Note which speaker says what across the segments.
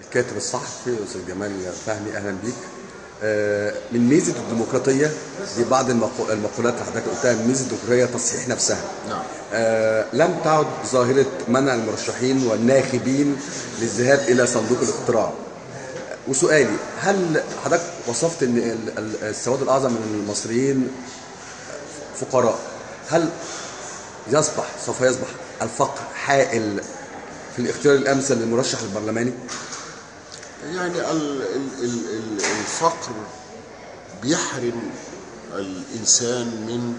Speaker 1: الكاتب الصحفي الاستاذ جمال فهمي اهلا بيك آه، من ميزه الديمقراطيه دي بعض المقو- المقولات اللي حضرتك قلتها من ميزه الديمقراطيه تصحيح نفسها
Speaker 2: نعم
Speaker 1: آه، لم تعد ظاهره منع المرشحين والناخبين للذهاب الى صندوق الاقتراع وسؤالي هل حضرتك وصفت ان ال- ال- السواد الاعظم من المصريين فقراء هل يصبح سوف يصبح الفقر حائل في الاختيار الامثل للمرشح البرلماني؟
Speaker 2: يعني ال ال ال ال الفقر بيحرم الإنسان من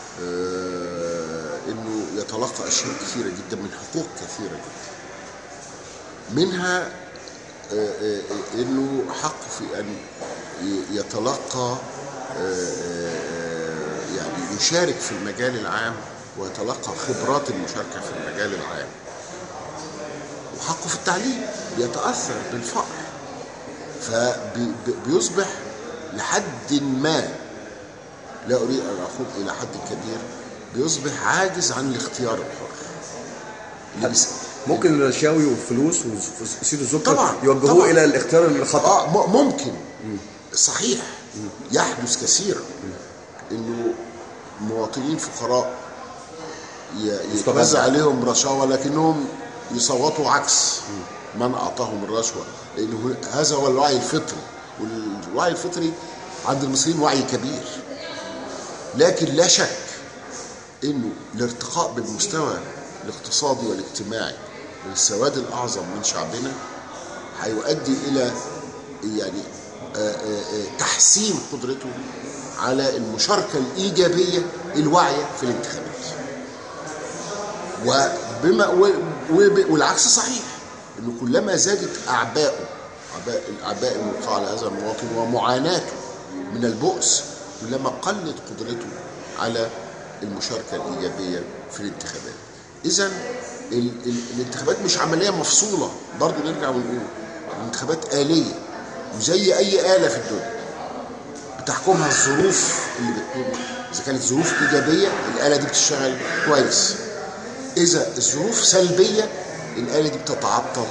Speaker 2: آه إنه يتلقى أشياء كثيرة جدا من حقوق كثيرة جدا منها آه آه إنه حق في أن ي- يتلقى آه آه يعني يشارك في المجال العام ويتلقى خبرات المشاركة في المجال العام وحقه في التعليم بيتأثر بالفقر فبيصبح لحد ما لا أريد أن أخوض إلى حد كبير بيصبح عاجز عن الاختيار الحر اللي بيس-
Speaker 1: ممكن الرشاوي والفلوس وسيد الزكاة
Speaker 2: طبعاً،
Speaker 1: يوجهوه
Speaker 2: طبعاً.
Speaker 1: الى الاختيار الخطا
Speaker 2: آه م- ممكن صحيح يحدث كثيرا انه مواطنين فقراء ي-
Speaker 1: مستبد.
Speaker 2: يتوزع عليهم رشاوى لكنهم يصوتوا عكس من اعطاهم الرشوه لانه هذا هو الوعي الفطري والوعي الفطري عند المصريين وعي كبير لكن لا شك انه الارتقاء بالمستوى الاقتصادي والاجتماعي للسواد الاعظم من شعبنا هيؤدي الى يعني آه، آه، آه، تحسين قدرته على المشاركه الايجابيه الواعيه في الانتخابات. وبما و- وب- والعكس صحيح انه كلما زادت اعباؤه اعباء الاعباء الموقعه على هذا المواطن ومعاناته من البؤس كلما قلت قدرته على المشاركه الايجابيه في الانتخابات. اذا ال- ال- الانتخابات مش عمليه مفصوله برضه نرجع ونقول الانتخابات آلية وزي أي آلة في الدنيا بتحكمها الظروف اللي بتكون إذا كانت ظروف إيجابية الآلة دي بتشتغل كويس إذا الظروف سلبية الآلة دي بتتعطل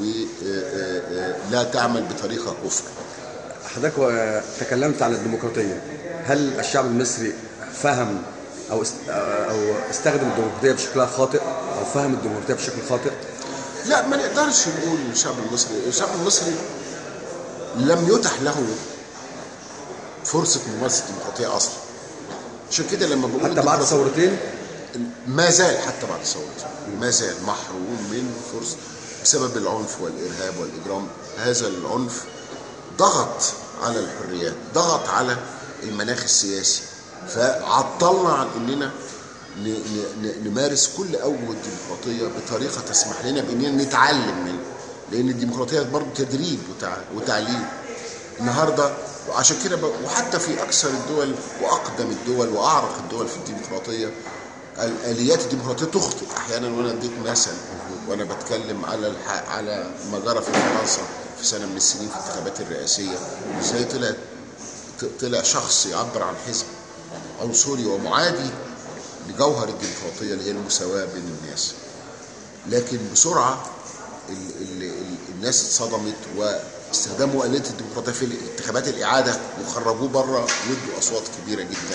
Speaker 2: ولا تعمل بطريقة كفء
Speaker 1: حضرتك و- تكلمت عن الديمقراطيه هل الشعب المصري فهم او است... او استخدم الديمقراطيه بشكلها خاطئ او فهم الديمقراطيه بشكل خاطئ
Speaker 2: لا ما نقدرش نقول الشعب المصري الشعب المصري لم يتح له فرصة ممارسة الديمقراطية أصلا عشان كده لما بقول
Speaker 1: حتى بعد
Speaker 2: الديمقراطية-
Speaker 1: ثورتين
Speaker 2: ما زال حتى بعد ثورته ما زال محروم من فرصة بسبب العنف والإرهاب والإجرام هذا العنف ضغط على الحريات ضغط على المناخ السياسي فعطلنا عن اننا ن- ن- ن- نمارس كل اوجه الديمقراطيه بطريقه تسمح لنا باننا نتعلم منه لان الديمقراطيه برضه تدريب وتع- وتعليم النهارده وعشان كده ب... وحتى في اكثر الدول واقدم الدول واعرق الدول في الديمقراطيه الاليات الديمقراطيه تخطئ احيانا وانا اديت مثل وانا بتكلم على الح... على ما جرى في فرنسا في سنه من السنين في الانتخابات الرئاسيه ازاي طلع ط- طلع شخص يعبر عن حزب عنصري ومعادي لجوهر الديمقراطيه اللي هي المساواه بين الناس لكن بسرعه ال ال ال الناس اتصدمت واستخدموا آلية الديمقراطية في انتخابات الإعادة وخرجوه بره وادوا أصوات كبيرة جدا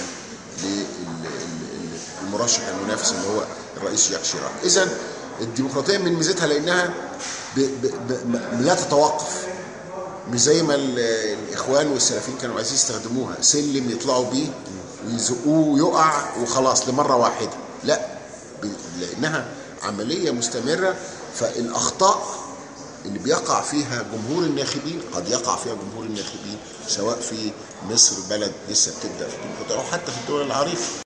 Speaker 2: للمرشح المنافس اللي هو الرئيس جاك شيراك. إذا الديمقراطية من ميزتها لأنها ب ب ب م- لا تتوقف مش زي ما ال- الإخوان والسلفيين كانوا عايزين يستخدموها سلم يطلعوا بيه ويزقوه ويقع وخلاص لمرة واحدة لا ب- لأنها عملية مستمرة فالأخطاء اللي بيقع فيها جمهور الناخبين قد يقع فيها جمهور الناخبين سواء في مصر بلد لسه بتبدا في الديمقراطيه او حتى في الدول العريقه